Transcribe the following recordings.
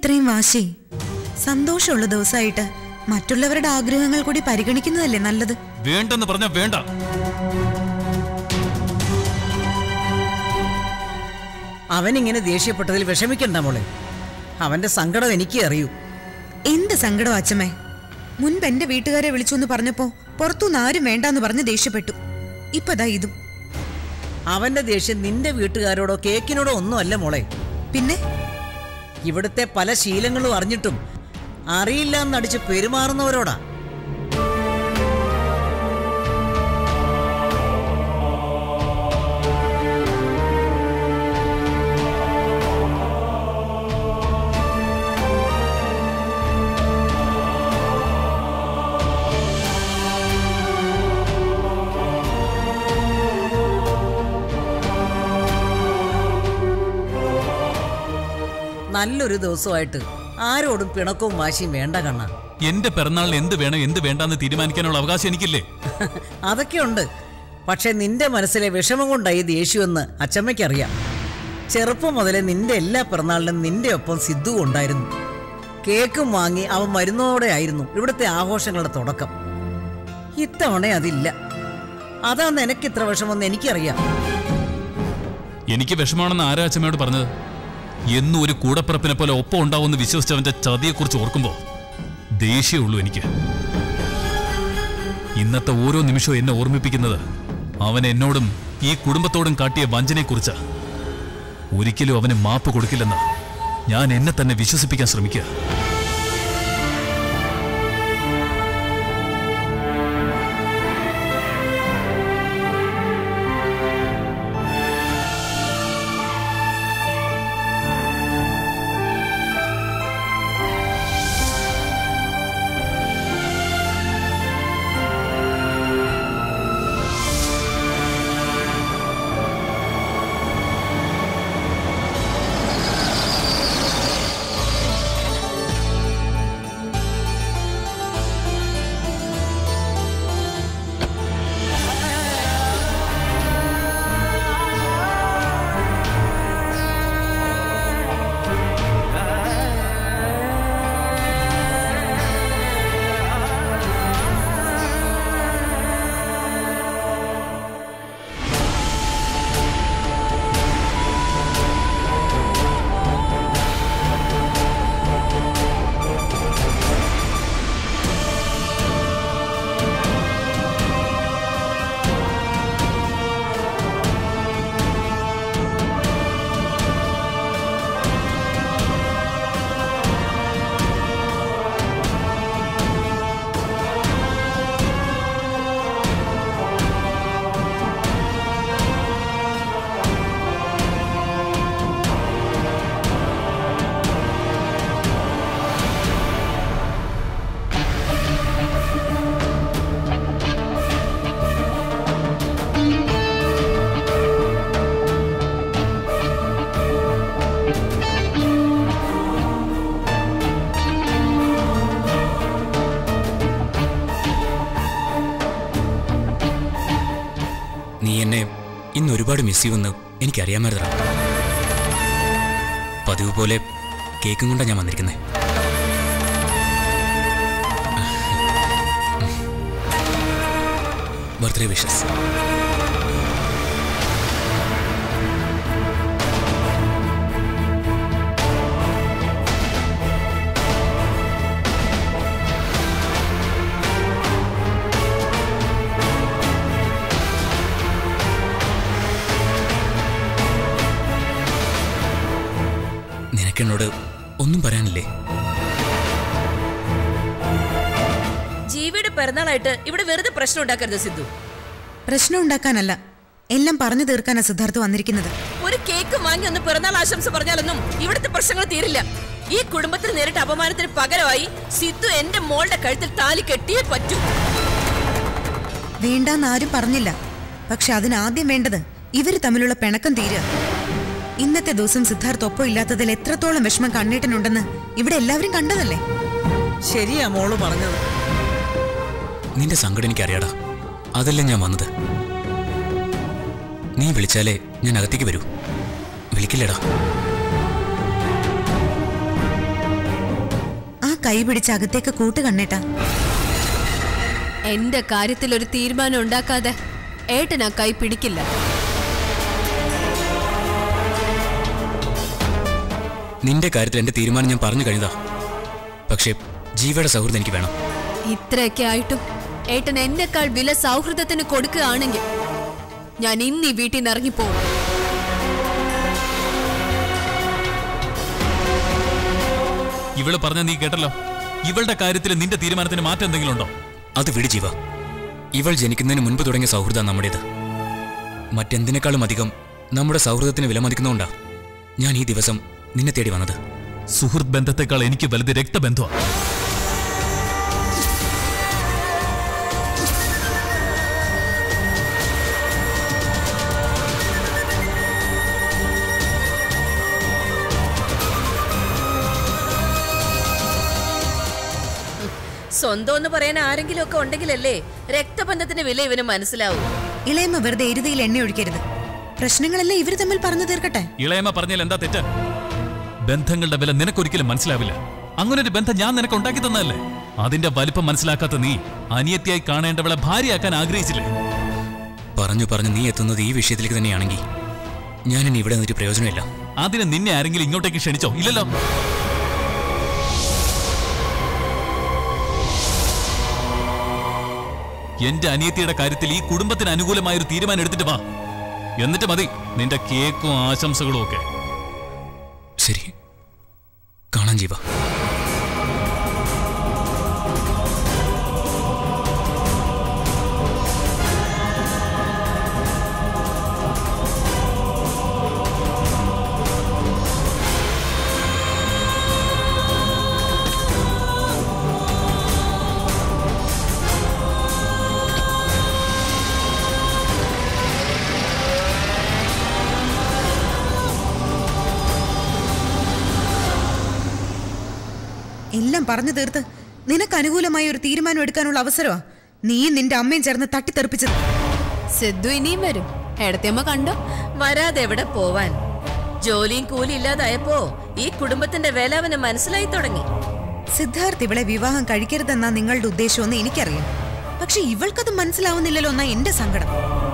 ഇത്രയും വാശി സന്തോഷമുള്ള ദിവസമായിട്ട് മറ്റുള്ളവരുടെ ആഗ്രഹങ്ങൾ കൂടി പരിഗണിക്കുന്നതല്ലേ നല്ലത് വേണ്ടെന്ന് പറഞ്ഞാ വേണ്ട അവനിങ്ങനെ ദേഷ്യപ്പെട്ടതിൽ വിഷമിക്കണ്ട മോളെ അവന്റെ സങ്കടം എനിക്ക് അറിയൂ എന്ത് സങ്കടം അച്ഛമ്മേ മുൻപ് എന്റെ വീട്ടുകാരെ വിളിച്ചു എന്ന് പറഞ്ഞപ്പോ പുറത്തുനിന്ന് ആരും വേണ്ടാന്ന് പറഞ്ഞ് ദേഷ്യപ്പെട്ടു ഇപ്പതാ ഇതും അവന്റെ ദേഷ്യം നിന്റെ വീട്ടുകാരോടോ കേക്കിനോടോ ഒന്നുമല്ല മോളെ പിന്നെ ഇവിടുത്തെ പല ശീലങ്ങളും അറിഞ്ഞിട്ടും അറിയില്ല എന്നടിച്ച് പെരുമാറുന്നവരോടാ നല്ലൊരു ദിവസമായിട്ട് ആരോടും പിണക്കവും വാശിയും വേണ്ട കണ്ണ എന്റെ പിറന്നാളിന് എന്ത് വേണം എന്ത് വേണ്ടാന്ന് തീരുമാനിക്കാനുള്ള അവകാശം എനിക്കില്ലേ അതൊക്കെയുണ്ട് പക്ഷെ നിന്റെ മനസ്സിലെ വിഷമം കൊണ്ടായി ദേഷ്യമെന്ന് അച്ചമ്മയ്ക്കറിയാം ചെറുപ്പം മുതലേ നിന്റെ എല്ലാ പിറന്നാളിനും നിന്റെ ഒപ്പം സിദ്ധു ഉണ്ടായിരുന്നു കേക്കും വാങ്ങി അവൻ വരുന്നതോടെ ആയിരുന്നു ഇവിടുത്തെ ആഘോഷങ്ങളുടെ തുടക്കം ഇത്തവണ അതില്ല അതാ നിനക്ക് ഇത്ര വിഷമെന്ന് എനിക്കറിയാം എനിക്ക് വിഷമാണെന്ന് ആരാ അച്ഛമ്മയോട് പറഞ്ഞത് എന്നും ഒരു കൂടപ്പിറപ്പിനെ പോലെ ഒപ്പം ഉണ്ടാവുമെന്ന് വിശ്വസിച്ചവന്റെ ചതിയെക്കുറിച്ച് ഓർക്കുമ്പോ ദേഷ്യമുള്ളൂ എനിക്ക് ഇന്നത്തെ ഓരോ നിമിഷവും എന്നെ ഓർമ്മിപ്പിക്കുന്നത് അവൻ എന്നോടും ഈ കുടുംബത്തോടും കാട്ടിയ വഞ്ചനയെക്കുറിച്ചാ ഒരിക്കലും അവന് മാപ്പ് കൊടുക്കില്ലെന്ന് ഞാൻ എന്നെ തന്നെ വിശ്വസിപ്പിക്കാൻ ശ്രമിക്കുക നീ എന്നെ ഇന്ന് ഒരുപാട് മിസ് ചെയ്യുമെന്ന് എനിക്കറിയാമായിരുന്നടാ പതിവ് പോലെ കേക്കും കൊണ്ടാണ് ഞാൻ വന്നിരിക്കുന്നത് ബർത്ത്ഡേ വിഷസ് നിനക്കെന്നോട് ഒന്നും പറയാനില്ലേ ജീവിയുടെ പിറന്നാളായിട്ട് ഇവിടെ വെറുതെ പ്രശ്നം ഉണ്ടാക്കരുത് സിദ്ധു പ്രശ്നം ഉണ്ടാക്കാനല്ല എല്ലാം പറഞ്ഞു തീർക്കാനാ സിദ്ധാർത്ഥ് വന്നിരിക്കുന്നത് ഒരു കേക്ക് വാങ്ങി ഒന്ന് പിറന്നാൾ ആശംസ പറഞ്ഞാലൊന്നും ഇവിടുത്തെ പ്രശ്നങ്ങൾ തീരില്ല ഈ കുടുംബത്തിൽ നേരിട്ട അപമാനത്തിന് പകരമായി സിദ്ധു എന്റെ മോളുടെ കഴുത്തിൽ താലി കെട്ടിയേ പറ്റൂ വേണ്ടാന്ന് ആരും പറഞ്ഞില്ല പക്ഷെ അതിനാദ്യം വേണ്ടത് ഇവര് തമ്മിലുള്ള പിണക്കം തീരുക ഇന്നത്തെ ദിവസം സിദ്ധാർത്ഥ് ഒപ്പം ഇല്ലാത്തതിൽ എത്രത്തോളം വിഷമം കണ്ണേട്ടനുണ്ടെന്ന് ഇവിടെ എല്ലാവരും കണ്ടതല്ലേ ശരിയാ മോള് പറഞ്ഞത് നിന്റെ സങ്കടം എനിക്കറിയാടാ അതല്ലേ ഞാൻ വന്നത് നീ വിളിച്ചാലേ ഞാൻ അകത്തേക്ക് വരൂ വിളിക്കില്ലടാ കൈ പിടിച്ച് അകത്തേക്ക് കൂട്ട് കണ്ണേട്ടാ എന്റെ കാര്യത്തിൽ ഒരു തീരുമാനം ഉണ്ടാക്കാതെ ഏട്ടൻ ആ കൈ പിടിക്കില്ല നിന്റെ കാര്യത്തിൽ എന്റെ തീരുമാനം ഞാൻ പറഞ്ഞു കഴിഞ്ഞതാ പക്ഷേ ജീവയുടെ സൗഹൃദം എനിക്ക് വേണം ഇത്രയൊക്കെ ആയിട്ടും ഏട്ടൻ എന്നെക്കാൾ വില സൗഹൃദത്തിന് കൊടുക്കുകയാണെങ്കിൽ ഞാൻ ഇന്ന് ഈ വീട്ടിൽ നിന്ന് ഇറങ്ങിപ്പോകും ഇവള് പറഞ്ഞ നീ കേട്ടല്ലോ ഇവളുടെ കാര്യത്തിൽ നിന്റെ തീരുമാനത്തിന് മാറ്റം എന്തെങ്കിലും ഉണ്ടോ അത് വിട് ജീവ ഇവൾ ജനിക്കുന്നതിന് മുൻപ് തുടങ്ങിയ സൗഹൃദം നമ്മുടേത് മറ്റെന്തിനേക്കാളും അധികം നമ്മുടെ സൗഹൃദത്തിന് വിലമതിക്കുന്നതുകൊണ്ടാ ഞാൻ ഈ ദിവസം നിന്നെ തേടി വന്നത് സുഹൃത്ത് ബന്ധത്തെക്കാൾ എനിക്ക് വലുത് രക്തബന്ധമാണ് സ്വന്തം എന്ന് പറയാൻ ആരെങ്കിലും ഒക്കെ ഉണ്ടെങ്കിലല്ലേ രക്തബന്ധത്തിന്റെ വില ഇവന് മനസ്സിലാവൂ ഇളയമ്മ വെറുതെ എരുതിയിൽ എണ്ണ ഒഴിക്കരുത് പ്രശ്നങ്ങളെല്ലാം ഇവര് തമ്മിൽ പറഞ്ഞു തീർക്കട്ടെ ഇളയമ്മ പറഞ്ഞാൽ എന്താ തെറ്റ് ബന്ധങ്ങളുടെ വില നിനക്കൊരിക്കലും മനസ്സിലാവില്ല അങ്ങനൊരു ബന്ധം ഞാൻ നിനക്ക് ഉണ്ടാക്കി തന്നതല്ലേ അതിന്റെ വലിപ്പം മനസ്സിലാക്കാത്ത നീ അനിയത്തിയായി കാണേണ്ടവളെ ഭാര്യയാക്കാൻ ആഗ്രഹിച്ചില്ലേ പറഞ്ഞു പറഞ്ഞു നീ എത്തുന്നത് ഈ വിഷയത്തിലേക്ക് തന്നെയാണെങ്കിൽ ഞാനിനി ഇവിടെ നിന്നൊരു പ്രയോജനമില്ല അതിന് നിന്നെ ആരെങ്കിലും ഇങ്ങോട്ടേക്ക് ക്ഷണിച്ചോ ഇല്ലല്ലോ എന്റെ അനിയത്തിയുടെ കാര്യത്തിൽ ഈ കുടുംബത്തിന് അനുകൂലമായ ഒരു തീരുമാനം എടുത്തിട്ട് വാ എന്നിട്ട് മതി നിന്റെ കേക്കും ആശംസകളും ഒക്കെ ശരി കാണാൻ ജീവ എല്ലാം പറഞ്ഞു തീർത്ത് നിനക്ക് അനുകൂലമായ ഒരു തീരുമാനം എടുക്കാനുള്ള അവസരമാ നീയും നിന്റെ അമ്മയും ചേർന്ന് തട്ടിത്തെറിപ്പിച്ചത് സിദ്ധു ഇനിയും വരും ഏടത്തിയമ്മ കണ്ടോ വരാതെ എവിടെ പോവാൻ ജോലിയും കൂലി ഇല്ലാതായപ്പോ ഈ കുടുംബത്തിന്റെ വില അവന് മനസ്സിലായി തുടങ്ങി സിദ്ധാർത്ഥ് ഇവളെ വിവാഹം കഴിക്കരുതെന്നാ നിങ്ങളുടെ ഉദ്ദേശമെന്ന് എനിക്കറിയാം പക്ഷെ ഇവൾക്കത് മനസ്സിലാവുന്നില്ലല്ലോ എന്നാ എന്റെ സങ്കടം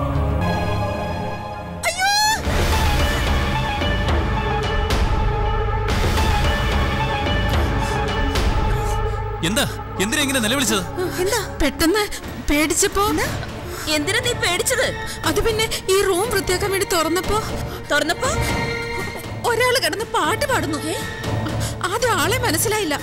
എന്താ എന്തിനാ ഇങ്ങനെ നിലവിളിച്ചത് എന്താ പെട്ടെന്ന് പേടിച്ചപ്പോ എന്തിനാ നീ പേടിച്ചത് അത് പിന്നെ ഈ റൂം വൃത്തിയാക്കാൻ വേണ്ടി തുറന്നപ്പോ തുറന്നപ്പോ ഒരാള് കിടന്ന് പാട്ട് പാടുന്നു ആദ്യം ആളെ മനസ്സിലായില്ല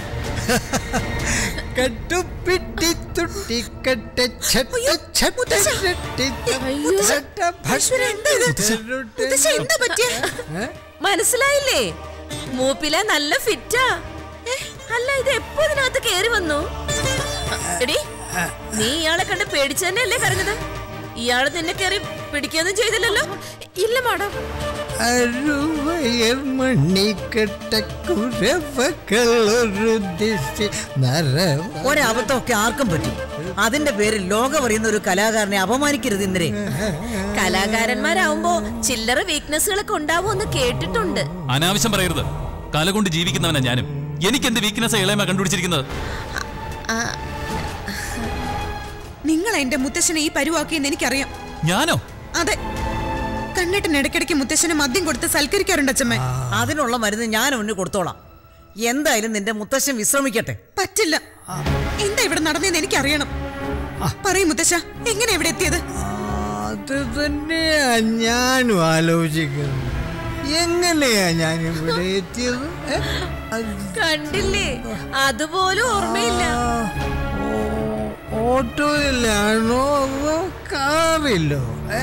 കട്ടുപിട്ടി തുട്ടിക്കട്ട ചട്ട ചട്ട ചട്ടി ചട്ട ഈശ്വരാ, എന്താ ഇത്? മുത്തശ്ശ, എന്താ പറ്റിയെ? മനസ്സിലായില്ലേ മൂപ്പില നല്ല ഫിറ്റാ ഏ, അല്ല ഇത് എപ്പോ ഇതിനകത്ത് കേറി വന്നു എടി നീ ഇയാളെ കണ്ട് പേടിച്ചു തന്നെയല്ലേ കരഞ്ഞത് ഇയാള് നിന്നെ കയറി പിടിക്കുകയൊന്നും ചെയ്തില്ലല്ലോ ഇല്ല മാഡം അരുവയർ മണിക്കട്ട കുരവകളൊരു ദിശ നരവ ഒരബദ്ധമൊക്കെ ആർക്കും പറ്റും അതിന്റെ പേരിൽ ലോകമറിയുന്ന ഒരു കലാകാരനെ അപമാനിക്കരുത് ഇന്ദ്രേ കലാകാരന്മാരാവുമ്പോ ചില്ലറ വീക്ക്നെസ്സുകളൊക്കെ ഉണ്ടാവുമെന്ന് കേട്ടിട്ടുണ്ട് അനാവശ്യം പറയരുത് കല കൊണ്ട് ജീവിക്കുന്നവനാ ഞാനും എനിക്ക് എന്ത് വീക്ക്നെസ് ഇളയമ കണ്ടുപിടിച്ചിരിക്കുന്നത് നിങ്ങൾ എന്റെ മുത്തശ്ശനെ ഈ പരുവാക്കിയെന്ന് എനിക്കറിയാം ഞാനോ അതെ കണ്ണേട്ടൻ ഇടയ്ക്കിടയ്ക്ക് മുത്തശ്ശന് മദ്യം കൊടുത്ത് സൽക്കരിക്കാറുണ്ട് അച്ഛമ്മ അതിനുള്ള മരുന്ന് ഞാൻ അവന് കൊടുത്തോളാം എന്തായാലും നിന്റെ മുത്തശ്ശൻ വിശ്രമിക്കട്ടെ പറ്റില്ല എന്താ ഇവിടെ നടന്നതെന്ന് എനിക്കറിയണം പറയും മുത്തശ്ശ എങ്ങനെ ഇവിടെ എത്തിയത് അത് തന്നെയാ ഞാനും ആലോചിക്കുന്നത് എങ്ങനെയാ ഞാൻ ഇവിടെ എത്തിയത് ഏ? അത് കണ്ടില്ലേ അതുപോലും ഓർമ്മയില്ല ഓ- ഓട്ടോയിലാണോ അതോ കാറിലോ ഏ?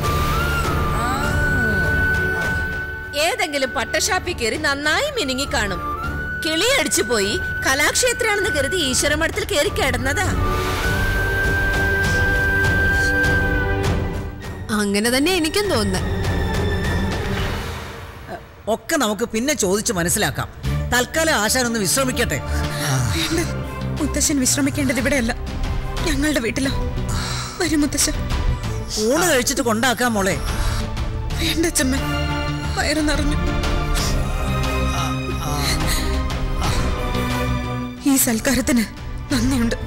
ഏതെങ്കിലും പട്ടഷാപ്പിൽ കയറി നന്നായി മിനുങ്ങി കാണും കിളിയടിച്ചു പോയി കലാക്ഷേത്രാണെന്ന് കരുതി ഈശ്വരമഠത്തിൽ കയറി കിടന്നതാ അങ്ങനെ തന്നെ എനിക്കും തോന്നുന്നത് ഒക്കെ നമുക്ക് പിന്നെ ചോദിച്ച് മനസ്സിലാക്കാം തൽക്കാലം ആശാനൊന്ന് വിശ്രമിക്കട്ടെ വേണ്ട മുത്തശ്ശൻ വിശ്രമിക്കേണ്ടത് ഇവിടെയല്ല ഞങ്ങളുടെ വീട്ടിലാ വരും മുത്തശ്ശ ഊണ് കഴിച്ചിട്ട് കൊണ്ടാക്കാം മോളെ വേണ്ട അച്ഛമ്മ വയറ് നിറഞ്ഞു ഈ സൽക്കാരത്തിന് നന്ദിയുണ്ട്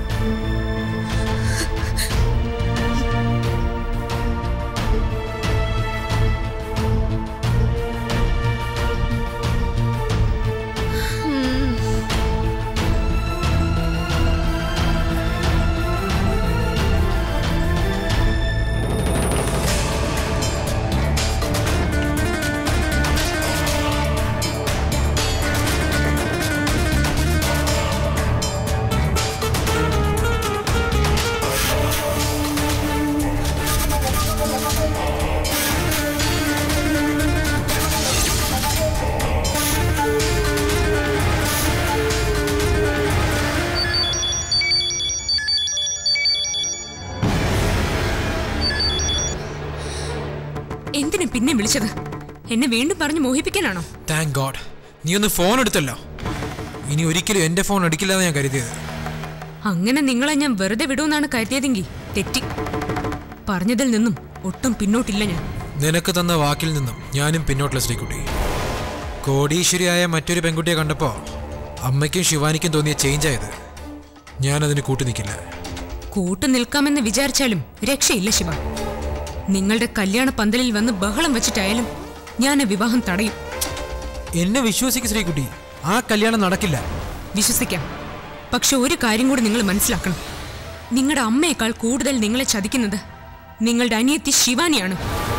എന്തിനു പിന്നെ വിളിച്ചത് എന്നെ വീണ്ടും പറഞ്ഞു മോഹിപ്പിക്കാനാണോ താങ്ക് ഗോഡ് നീ ഒന്ന് ഫോൺ എടുത്തല്ലോ ഇനി ഒരിക്കലും എൻ്റെ ഫോൺ എടുക്കില്ലെന്ന് ഞാൻ കരുതിയത് അങ്ങനെ നിങ്ങളെ ഞാൻ വെറുതെ വിടുമെന്നാണ് കരുതിയതെങ്കിൽ തെറ്റി പറഞ്ഞതിൽ നിന്നും ഒട്ടും പിന്നോട്ടില്ല ഞാൻ നിനക്ക് തന്ന വാക്കിൽ നിന്നും ഞാനും പിന്നോട്ടില്ല ശ്രീകുട്ടി കോടീശ്വരിയായ മറ്റൊരു പെൺകുട്ടിയെ കണ്ടപ്പോൾ അമ്മയ്ക്കും ശിവാനിക്കും തോന്നിയ ചേഞ്ച് ആയത് ഞാനതിന് കൂട്ടു നിൽക്കില്ല കൂട്ടു നിൽക്കാമെന്ന് വിചാരിച്ചാലും രക്ഷയില്ല ശിവ നിങ്ങളുടെ കല്യാണ പന്തലിൽ വന്ന് ബഹളം വെച്ചിട്ടായാലും ഞാൻ ആ വിവാഹം തടയും എന്നെ വിശ്വസിക്ക് ശ്രീകുട്ടി ആ കല്യാണം നടക്കില്ല വിശ്വസിക്കാം പക്ഷെ ഒരു കാര്യം കൂടി നിങ്ങൾ മനസ്സിലാക്കണം നിങ്ങളുടെ അമ്മയേക്കാൾ കൂടുതൽ നിങ്ങളെ ചതിക്കുന്നത് നിങ്ങളുടെ അനിയത്തി ശിവാനിയാണ്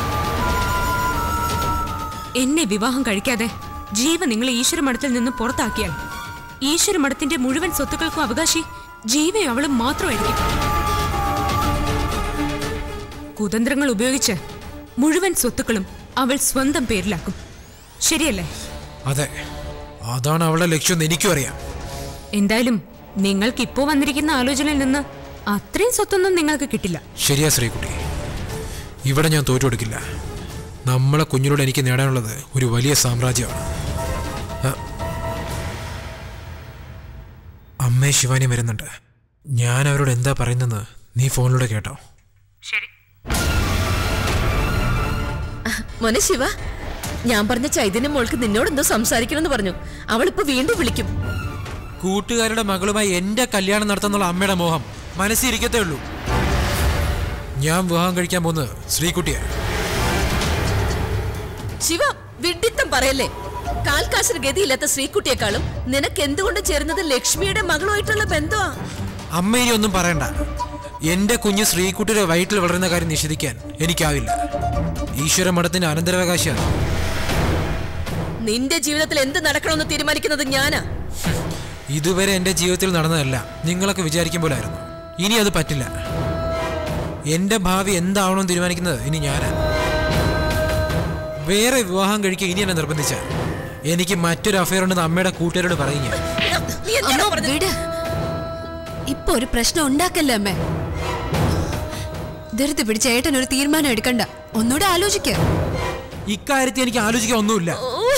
എന്നെ വിവാഹം കഴിക്കാതെ ജീവ നിങ്ങളെ ഈശ്വരമഠത്തിൽ നിന്ന് പുറത്താക്കിയാൽ ഈശ്വരമഠത്തിന്റെ മുഴുവൻ സ്വത്തുക്കൾക്കും അവകാശി ജീവയും അവളും മാത്രമായിരിക്കും കുതന്ത്രങ്ങൾ ഉപയോഗിച്ച് മുഴുവൻ സ്വത്തുക്കളും അവൾ സ്വന്തം പേരിലാക്കും ശരിയല്ലേ അതെ അതാണ് അവളുടെ ലക്ഷ്യം എന്ന് എനിക്കും അറിയാം എന്തായാലും നിങ്ങൾക്ക് ഇപ്പോ വന്നിരിക്കുന്ന ആലോചനയിൽ നിന്ന് അത്രയും സ്വത്തൊന്നും നിങ്ങൾക്ക് കിട്ടില്ല ശരിയാ ശ്രീകുട്ടി ഇവിടെ ഞാൻ തോറ്റു കൊടുക്കില്ല നമ്മളെ കുഞ്ഞിനോട് എനിക്ക് നേടാനുള്ളത് ഒരു വലിയ സാമ്രാജ്യമാണ് അ- അമ്മേ ശിവാനി വരുന്നുണ്ട് ഞാൻ അവരോട് എന്താ പറയുന്നെന്ന് നീ ഫോണിലൂടെ കേട്ടോ മോനെ ശിവ ഞാൻ പറഞ്ഞ ചൈതന്യ മോൾക്ക് നിന്നോട് എന്തോ സംസാരിക്കണമെന്ന് പറഞ്ഞു അവളിപ്പോ വീണ്ടും വിളിക്കും കൂട്ടുകാരുടെ മകളുമായി എന്റെ കല്യാണം നടത്താന്നുള്ള അമ്മയുടെ മോഹം മനസ്സിരിക്കത്തേ ഉള്ളൂ ഞാൻ വിവാഹം കഴിക്കാൻ പോകുന്നത് ശ്രീകുട്ടിയാണ് ശിവ വിഡിത്തം പറയല്ലേ കാൽക്കാശിന് ഗതിയില്ലാത്ത ശ്രീകുട്ടിയെക്കാളും നിനക്ക് എന്തുകൊണ്ട് ചേരുന്നത് ലക്ഷ്മിയുടെ മകളുമായിട്ടുള്ള ബന്ധമാ അമ്മ ഇനി ഒന്നും പറയണ്ട എന്റെ കുഞ്ഞ് ശ്രീകുട്ടിയുടെ വയറ്റിൽ വളരുന്ന കാര്യം നിഷേധിക്കാൻ എനിക്കാവില്ല ഈശ്വര മഠത്തിന്റെ അനന്തരാവകാശിയാണ് നിന്റെ ജീവിതത്തിൽ എന്ത് നടക്കണമെന്ന് തീരുമാനിക്കുന്നത് ഞാനാ ഇതുവരെ എന്റെ ജീവിതത്തിൽ നടന്നതല്ല നിങ്ങളൊക്കെ വിചാരിക്കും പോലായിരുന്നു ഇനി അത് പറ്റില്ല എന്റെ ഭാവി എന്താവണമെന്ന് തീരുമാനിക്കുന്നത് ഇനി ഞാനാ വേറെ വിവാഹം കഴിക്കുക ഇനി എന്നെ നിർബന്ധിച്ച എനിക്ക് മറ്റൊരു അഫയർ ഉണ്ടെന്ന് അമ്മയുടെ കൂട്ടുകാരോട് പറയും ഞാൻ നീ എന്തിനാ അമ്മ പറഞ്ഞത്? വിട് ഇപ്പൊ ഒരു പ്രശ്നം ഉണ്ടാക്കല്ലേ അമ്മേ ധൃതി പിടിച്ച ഏട്ടൻ ഒരു തീരുമാനം എടുക്കണ്ട ഒന്നുകൂടെ ആലോചിക്ക ഇക്കാര്യത്തിൽ എനിക്ക് ആലോചിക്കാൻ ഒന്നുമില്ല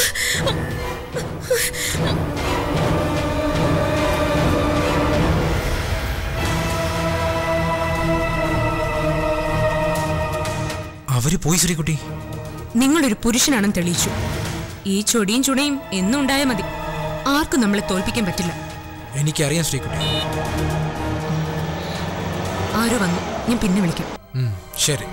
അവര് പോയി ശ്രീകുട്ടി നിങ്ങളൊരു പുരുഷനാണെന്ന് തെളിയിച്ചു ഈ ചൊടിയും ചുണയും എന്നും ഉണ്ടായാൽ മതി ആർക്കും നമ്മളെ തോൽപ്പിക്കാൻ പറ്റില്ല എനിക്കറിയാം ശ്രീകുട്ടി ആരോ വന്നു ഞാൻ പിന്നെ വിളിക്കാം ഉം, ശരി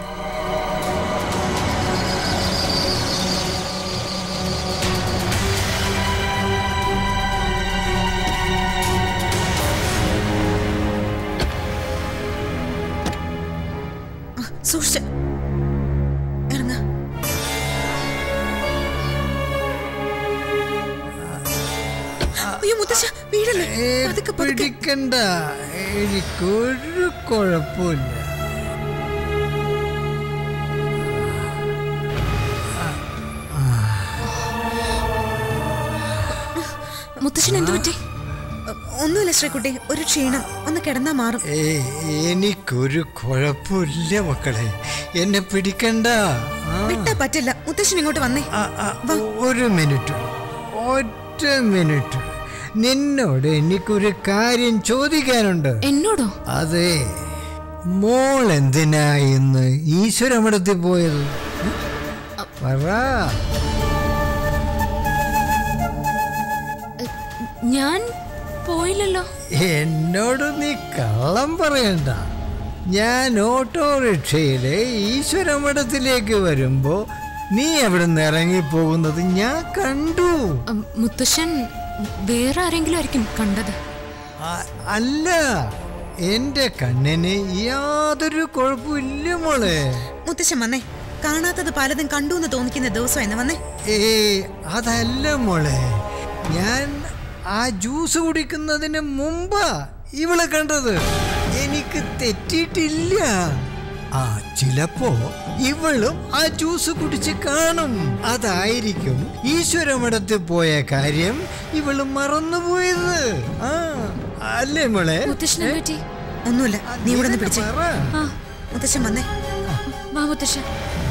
സൂക്ഷിച്ച് ഇറങ്ങ അയ്യോ മുത്തശ്ശ വീടല്ലേ ഏ, പതുക്കെ പതുക്കെ പിടിക്കണ്ട എനിക്കൊരു കുഴപ്പമില്ല മുത്തശ്ശൻ എന്തു പറ്റി ഒന്നുമില്ല ശ്രീകുട്ടി ഒരു ക്ഷീണം ഒന്ന് കിടന്നാ മാറും ഏ എനിക്കൊരു കുഴപ്പമില്ല മക്കളെ എന്നെ പിടിക്കണ്ട ആ, വിട്ടാ പറ്റില്ല മുത്തശ്ശൻ ഇങ്ങോട്ട് വന്നേ ആ, ആ, ഒരു മിനിറ്റ് ഒറ്റ മിനിറ്റ് നിന്നോട് എനിക്കൊരു കാര്യം ചോദിക്കാനുണ്ട് എന്നോടോ അതെ മോൾ എന്തിനാ ഇന്ന് ഈശ്വരമടത്തിൽ പോയത് പറ ഞാൻ പോയില്ലല്ലോ എന്നോട് നീ കള്ളം പറയണ്ട ഞാൻ ഓട്ടോറിക്ഷയില് ഈശ്വരമഠത്തിലേക്ക് വരുമ്പോ നീ അവിടെ നിന്ന് ഇറങ്ങിപ്പോകുന്നത് ഞാൻ കണ്ടു ഉം, മുത്തശ്ശൻ വേറെ ആരെങ്കിലും ആയിരിക്കും കണ്ടത് അ- അല്ല എന്റെ കണ്ണിന് യാതൊരു കുഴപ്പമില്ല മോളെ മുത്തശ്ശൻ വന്നേ കാണാത്തത് പലതും കണ്ടു എന്ന് തോന്നിക്കുന്ന ദിവസം എന്ന് വന്നേ ഏ അതല്ല മോളെ ഞാൻ ആ ജ്യൂസ് കുടിക്കുന്നതിന് മുമ്പാ ഇവളെ കണ്ടത് എനിക്ക് തെറ്റിയിട്ടില്ല ആ ചിലപ്പോ ഇവളും ആ ജ്യൂസ് കുടിച്ച് കാണും അതായിരിക്കും ഈശ്വരമഠത്തിൽ പോയ കാര്യം ഇവള് മറന്നുപോയത് ആ അല്ലേ മോളെ മുത്തശ്ശനെ പറ്റി ഒന്നുമില്ല നീ ഇവിടെ നിന്ന് പിടിച്ചേ പറ ആ മുത്തശ്ശൻ വന്നേ വാ മുത്തശ്ശൻ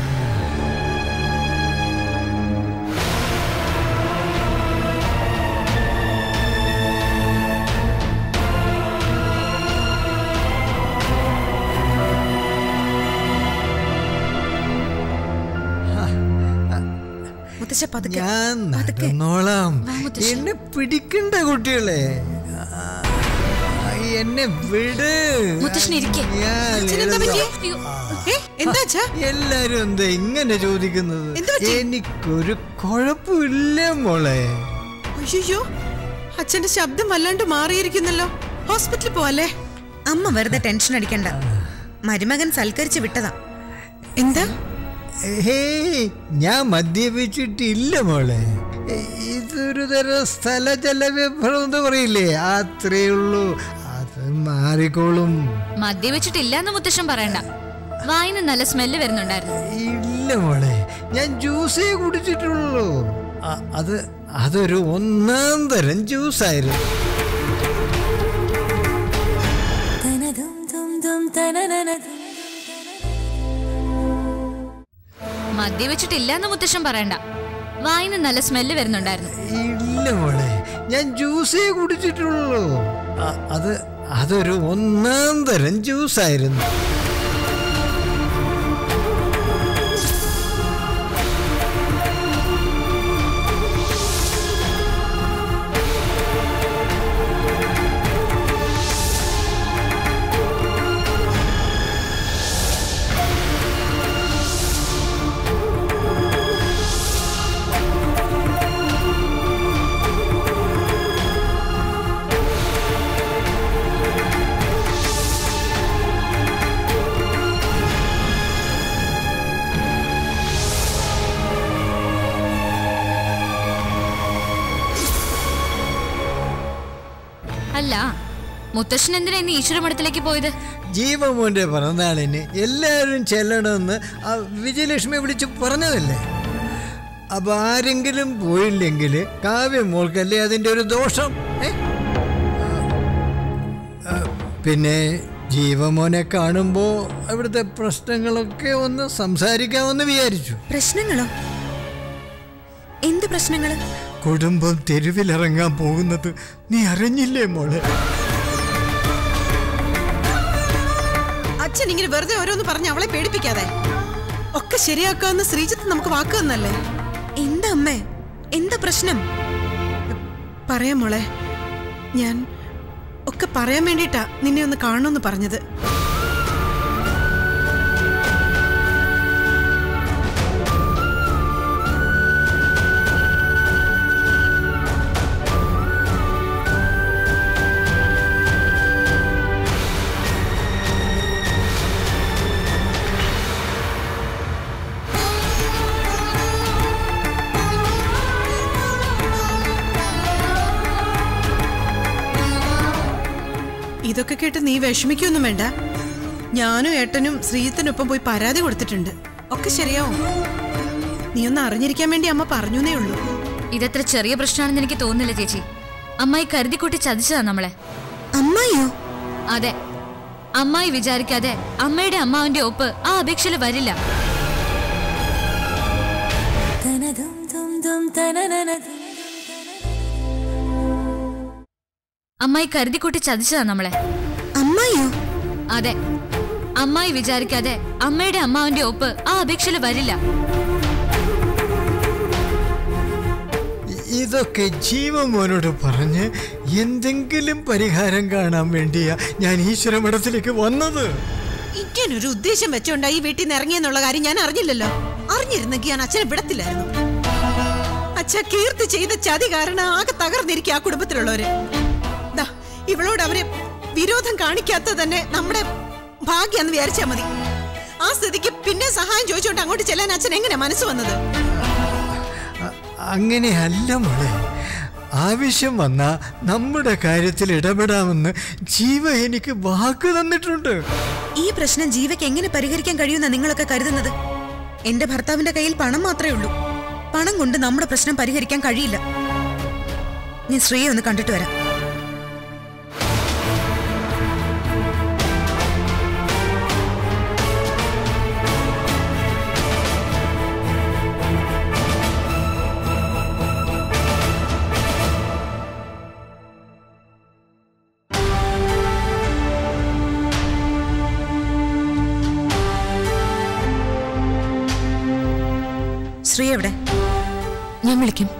മുത്തശ്ശ പതുക്കെ ഞാൻ പതുക്കെ നടന്നോളാം വാ, മുത്തശ്ശി. എന്നെ പിടിക്കണ്ട കുട്ടികളെ ആ, എന്നെ വിട് മുത്തശ്ശൻ ഇരിക്കെ. ഞാൻ അച്ഛനെന്താ പറ്റിയേ? എഴുതാം. ഏ, എന്താ അച്ഛാ എല്ലാരും എന്താ ഇങ്ങനെ ചോദിക്കുന്നത് എന്ത് പറ്റി? എനിക്കൊരു കുഴപ്പമില്ല മോളെ അയ്യോ അച്ഛന്റെ ശബ്ദം വല്ലാണ്ട് മാറിയിരിക്കുന്നല്ലോ ഹോസ്പിറ്റലിൽ പോവല്ലേ അമ്മ വെറുതെ ടെൻഷൻ അടിക്കണ്ട മരുമകൻ സൽക്കരിച്ച് വിട്ടതാ എന്താ ഹേയ് ഞാൻ മദ്യപിച്ചിട്ടില്ല മോളെ ഇതൊരു തരം സ്ഥലജല വിഭ്രം എന്ന് പറയില്ലേ അത്രേ ഉള്ളൂ അത് മാറിക്കോളും മദ്യവെച്ചിട്ടില്ലാന്ന് മുത്തശ്ശൻ പറയണ്ട വായിന്ന് നല്ല സ്മെല്ല് വരുന്നുണ്ടായിരുന്നു ഇല്ല മോളെ ഞാൻ ജ്യൂസേ കുടിച്ചിട്ടുള്ളൂ അ- അത് അതൊരു ഒന്നാം തരം ജ്യൂസായിരുന്നു മദ്യവെച്ചിട്ടില്ലാന്ന് മുത്തശ്ശൻ പറയണ്ട വായിന്ന് നല്ല സ്മെല്ല് വരുന്നുണ്ടായിരുന്നു ഇല്ല മോളെ ഞാൻ ജ്യൂസേ കുടിച്ചിട്ടുള്ളൂ അ- അത് അതൊരു ഒന്നാം തരം ജ്യൂസായിരുന്നു അല്ല മുത്തശ്ശൻ എന്തിനാ ഇന്ന് ഈശ്വരമഠത്തിലേക്ക് പോയത് ജീവമോന്റെ പിറന്നാളിന് എല്ലാവരും ചെല്ലണമെന്ന് ആ വിജയലക്ഷ്മി വിളിച്ച് പറഞ്ഞതല്ലേ അപ്പൊ ആരെങ്കിലും പോയില്ലെങ്കിൽ കാവ്യ മോൾക്കല്ലേ അതിന്റെ ഒരു ദോഷം ഏ? ആ, പിന്നെ ജീവമോനെ കാണുമ്പോ അവിടുത്തെ പ്രശ്നങ്ങളൊക്കെ ഒന്ന് സംസാരിക്കാമെന്ന് വിചാരിച്ചു പ്രശ്നങ്ങളോ എന്ത് പ്രശ്നങ്ങള് കുടുംബം തെരുവിലിറങ്ങാൻ പോകുന്നത് നീ അറിഞ്ഞില്ലേ മോളെ അച്ഛൻ ഇങ്ങനെ വെറുതെ ഓരോന്ന് പറഞ്ഞ് അവളെ പേടിപ്പിക്കാതെ ഒക്കെ ശരിയാക്കാവുന്ന ശ്രീജിത്ത് നമുക്ക് വാക്ക് തന്നല്ലേ എന്താ അമ്മേ എന്താ പ്രശ്നം പറയാം മോളെ ഞാൻ ഒക്കെ പറയാൻ വേണ്ടിയിട്ടാ നിന്നെ ഒന്ന് കാണണമെന്ന് പറഞ്ഞത് ഇതൊക്കെ കേട്ട് നീ വിഷമിക്കൊന്നും വേണ്ട ഞാനും ഏട്ടനും ശ്രീജിത്തിനൊപ്പം പോയി പരാതി കൊടുത്തിട്ടുണ്ട് ഒക്കെ ശരിയാവും നീ ഒന്ന് അറിഞ്ഞിരിക്കാൻ വേണ്ടി അമ്മ പറഞ്ഞേ ഉള്ളൂ ഇതത്ര ചെറിയ പ്രശ്നമാണെന്ന് എനിക്ക് തോന്നുന്നില്ല ചേച്ചി അമ്മായി കരുതിക്കൂട്ടി ചതിച്ചതാ നമ്മളെ അമ്മായിയോ അതെ അമ്മായി വിചാരിക്കാതെ അമ്മയുടെ അമ്മാവിന്റെ ഒപ്പ് ആ അപേക്ഷയിൽ വരില്ല അമ്മായി കരുതിക്കൂട്ടി ചതിച്ചതാ നമ്മളെ അമ്മായിയോ അതെ അമ്മായി വിചാരിക്കാതെ അമ്മയുടെ അമ്മാവിന്റെ ഒപ്പ് ആ അപേക്ഷയിൽ വരില്ല ഇ- ഇതൊക്കെ ജീവമോനോട് പറഞ്ഞ് എന്തെങ്കിലും പരിഹാരം കാണാൻ വേണ്ടിയാ ഞാൻ ഈശ്വര മഠത്തിലേക്ക് വന്നത് ഇങ്ങനൊരു ഉദ്ദേശം വെച്ചോണ്ടാ ഈ വീട്ടിൽ നിന്ന് ഇറങ്ങിയെന്നുള്ള കാര്യം ഞാൻ അറിഞ്ഞില്ലല്ലോ അറിഞ്ഞിരുന്നെങ്കിൽ ഞാൻ അച്ഛനെ വിടത്തില്ലായിരുന്നു അച്ഛ കീർത്തി ചെയ്ത ചതി കാരണം ആകെ തകർന്നിരിക്കുക ആ കുടുംബത്തിലുള്ളവര് ദാ, ഇവളോട് അവര് വിരോധം കാണിക്കാത്തത് തന്നെ നമ്മുടെ ഭാഗ്യാന്ന് വിചാരിച്ചാ മതി ആ സ്ഥിതിക്ക് പിന്നെ സഹായം ചോദിച്ചോണ്ട് അങ്ങോട്ട് ചെല്ലാൻ അച്ഛൻ എങ്ങനെ മനസ്സ് വന്നത് അ- അങ്ങനെയല്ല മോളെ ആവശ്യം വന്ന നമ്മുടെ കാര്യത്തിൽ ഇടപെടാമെന്ന് ജീവ എനിക്ക് വാക്ക് തന്നിട്ടുണ്ട് ഈ പ്രശ്നം ജീവയ്ക്ക് എങ്ങനെ പരിഹരിക്കാൻ കഴിയുമെന്ന നിങ്ങളൊക്കെ കരുതുന്നത് എന്റെ ഭർത്താവിന്റെ കയ്യിൽ പണം മാത്രമേ ഉള്ളൂ പണം കൊണ്ട് നമ്മുടെ പ്രശ്നം പരിഹരിക്കാൻ കഴിയില്ല ഞാൻ ശ്രീയെ ഒന്ന് കണ്ടിട്ട് വരാം ശ്രീ എവിടെ ഞാൻ വിളിക്കും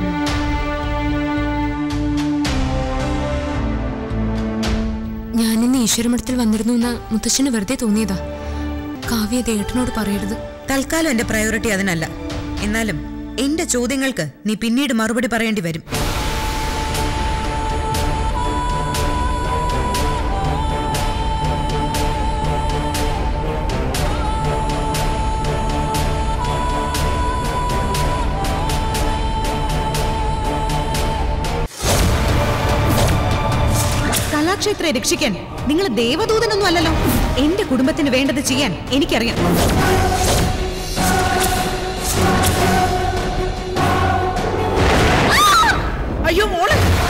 ഞാനിന്ന് ഈശ്വരമഠത്തിൽ വന്നിരുന്നു എന്ന് മുത്തശ്ശന് വെറുതെ തോന്നിയതാ കാവ്യ അത് ഏട്ടനോട് പറയരുത് തൽക്കാലം എന്റെ പ്രയോറിറ്റി അതിനല്ല എന്നാലും എന്റെ ചോദ്യങ്ങൾക്ക് നീ പിന്നീട് മറുപടി പറയേണ്ടി വരും കലാക്ഷേത്രെ രക്ഷിക്കാൻ നിങ്ങൾ ദേവദൂതനൊന്നും അല്ലല്ലോ എന്റെ കുടുംബത്തിന് വേണ്ടത് ചെയ്യാൻ എനിക്കറിയാം അയ്യോ മോളെ